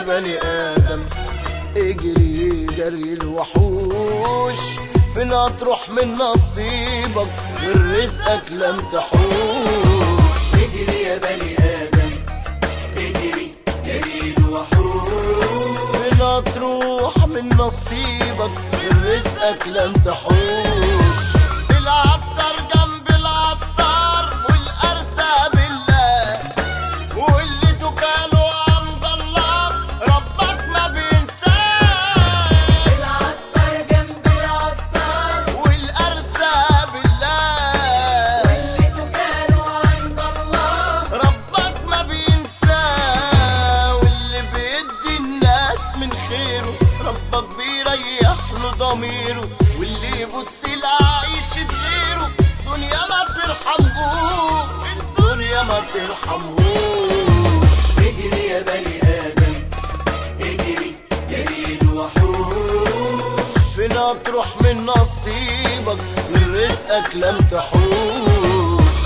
بني آدم اجري جري الوحوش فين هتروح من نصيبك غير رزقك لم تحوش اجري يا بني آدم اجري جري الوحوش فين هتروح من نصيبك غير رزقك لم تحوش العطار جنب العطار والأرزة بالله واللي تكاله عند الله ربك ما بينساه العطار جنب العطار والأرزة بالله واللي تكاله عند الله ربك ما بينساه واللي بيدي الناس من خيره ربك بيريح له ضميره واللي يبص لعيشة غيره دنيا ما ترحمهوش الدنيا ما ترحمهوش اجري يا بني آدم اجري جري الوحوش فين هتروح من نصيبك غير رزقك لم تحوش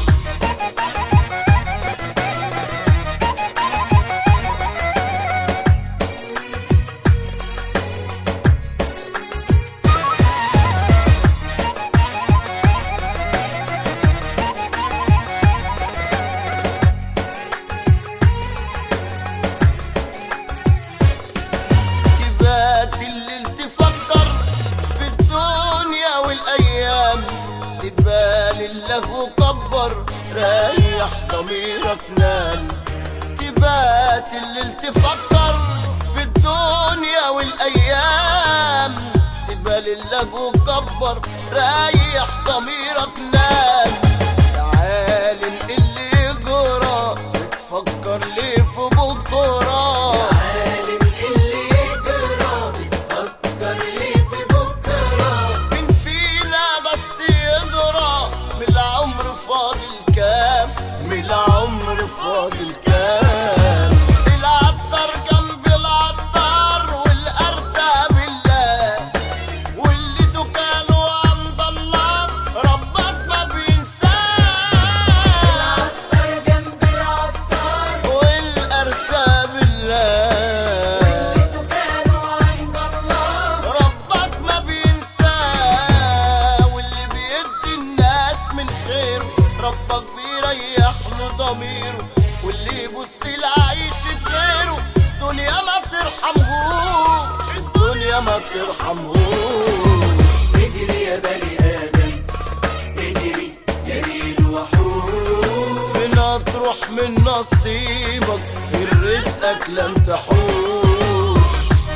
تبات الليل تفكر في الدنيا والايام سبال الله كبر ريح ضميرك نام تبات الليل تفكر في الدنيا والايام سبال الله كبر ريح ضميرك نام يا عالم اللي جرى بتفكر ليه في بكره عالم اللي يجرى بتفكر ليه في بكرة مين فينا بس يدرى من العمر فاضل كام من العمر فاضل كام العطار جنب العطار والأرزة بالله واللي تكاله عند الله ربك ما بينساه العطار جنب العطار والأرزة بالله واللي تكاله عند الله ربك ما بينساه واللي بيدي الناس من خيره ربك بيريح له ضميره واللي يبص لعيشة غيره الدنيا ما ترحمهوش الدنيا ما ترحمهوش اجري يا بني آدم اجري جري الوحوش فين هتروح من نصيبك غير رزقك لم تحوش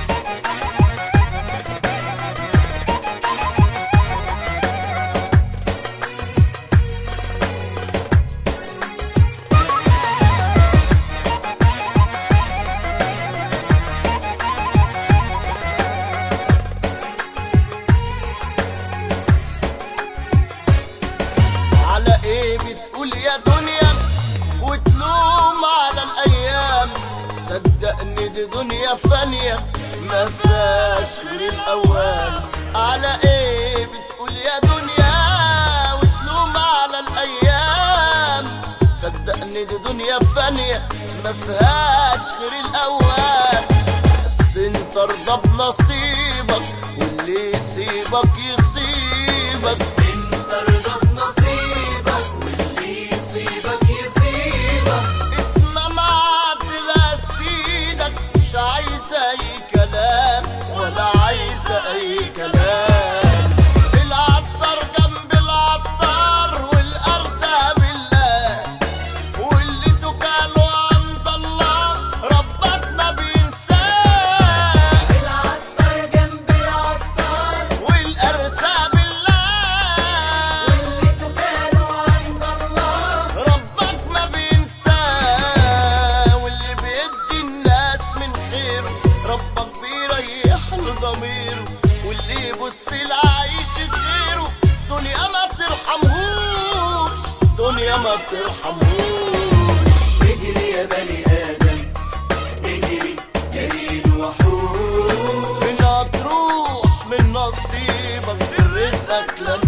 على ايه بتقول يا دنيا وتلوم على الايام صدقني دي دنيا فانية ما فيهاش غير الاوان على ايه بتقول يا دنيا وتلوم على الايام صدقني دي دنيا فانية ما فيهاش غير الاوان بس انت ارضى بنصيبك واللي يسيبك يصيبك انت رضا بنصيبك واللي يصيبك يصيبك اسمع معدل سيدك مش عايزة اي كلام ولا عايزة اي كلام العطار جنب العطار والارزة بالله واللي تكاله عند الله ربك ما بينساه العطار جنب العطار والارزة بالله واللي تكاله عند الله ربك ما بينساه واللي بيدي الناس من خيره ربك بيريح له ضميره واللي يبص لعيشة غيره دنيا ما ترحمهوش دنيا ما ترحمهوش اجري يا بني آدم اجري جري الوحوش فين هتروح من نصيبك من رزقك لم